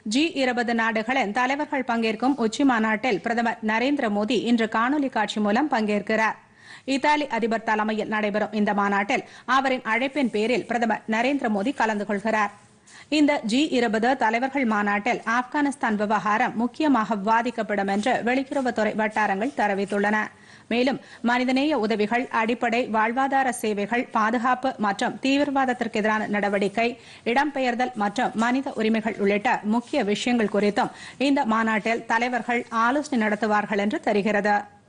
G இருபது நாடுகளின் தலைவர்கள் பங்கேற்கும் உச்சி மாநாட்டில் பிரதமர் நரேந்திர மோடி இன்று காணொலி காட்சி மூலம் பங்கேற்கிறார் இத்தாலி அதிபர் தலைமையில் நடைபெறும் இந்த மாநாட்டில் அவரின் அழைப்பின் பேரில் பிரதமர் நரேந்திர மோடி கலந்து கொள்கிறார் இந்த ஜி இருபது தலைவர்கள் மாநாட்டில் ஆப்கானிஸ்தான் விவகாரம் முக்கியமாக விவாதிக்கப்படும் என்று வெளியுறவுத்துறை வட்டாரங்கள் தெரிவித்துள்ளன மேலும் மனிதநேய உதவிகள் அடிப்படை வாழ்வாதார சேவைகள் பாதுகாப்பு மற்றும் தீவிரவாதத்திற்கு எதிரான நடவடிக்கை இடம்பெயர்தல் மற்றும் மனித உரிமைகள் உள்ளிட்ட முக்கிய விஷயங்கள் குறித்தும் இந்த மாநாட்டில் தலைவர்கள் ஆலோசனை நடத்துவார்கள் என்று தெரிகிறது